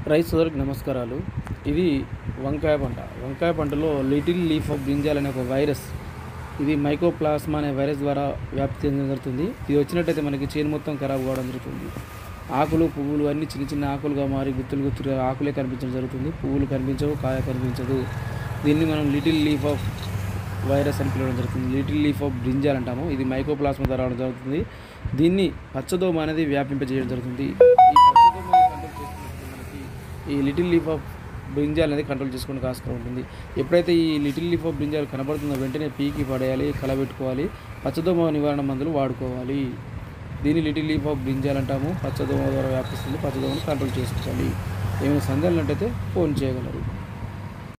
రైతు సోదరికి నమస్కారాలు ఇది వంకాయ పంట వంకాయ పంటలో లిటిల్ లీఫ్ ఆఫ్ బ్రింజాల్ అనే ఒక వైరస్ ఇది మైకోప్లాస్మా అనే వైరస్ ద్వారా వ్యాప్తి చెందడం జరుగుతుంది ఇది వచ్చినట్టయితే మనకి చేను మొత్తం ఖరాబ్ కావడం జరుగుతుంది ఆకులు పువ్వులు అన్ని చిన్న చిన్న ఆకులుగా మారి గుత్తులు గుత్తులుగా ఆకులే కనిపించడం జరుగుతుంది పువ్వులు కనిపించవు కాయ కనిపించదు దీన్ని మనం లిటిల్ లీఫ్ ఆఫ్ వైరస్ అని పిలవడం జరుగుతుంది లిటిల్ లీఫ్ ఆఫ్ బ్రింజాల్ అంటాము ఇది మైకోప్లాస్మా ద్వారా రావడం జరుగుతుంది దీన్ని పచ్చదోమ అనేది వ్యాపింపజేయడం జరుగుతుంది ఈ పచ్చదోమని కంట్రోల్ చేసుకున్నప్పుడు మనకి ఈ లిటిల్ లీఫ్ ఆఫ్ బ్రింజాల్ అనేది కంట్రోల్ చేసుకుని కాసుకొని ఉంటుంది ఎప్పుడైతే ఈ లిటిల్ లీఫ్ ఆఫ్ బ్రింజాల్ కనబడుతుందో వెంటనే పీకి పడేయాలి కలబెట్టుకోవాలి పచ్చదోమ నివారణ మందులు వాడుకోవాలి దీన్ని లిటిల్ లీఫ్ ఆఫ్ బ్రింజాల్ అంటాము పచ్చదోమ ద్వారా వ్యాపిస్తుంది పచ్చదోమని కంట్రోల్ చేసుకోవాలి ఏమైనా సందేహాలు ఉన్నట్టయితే ఫోన్ చేయగలరు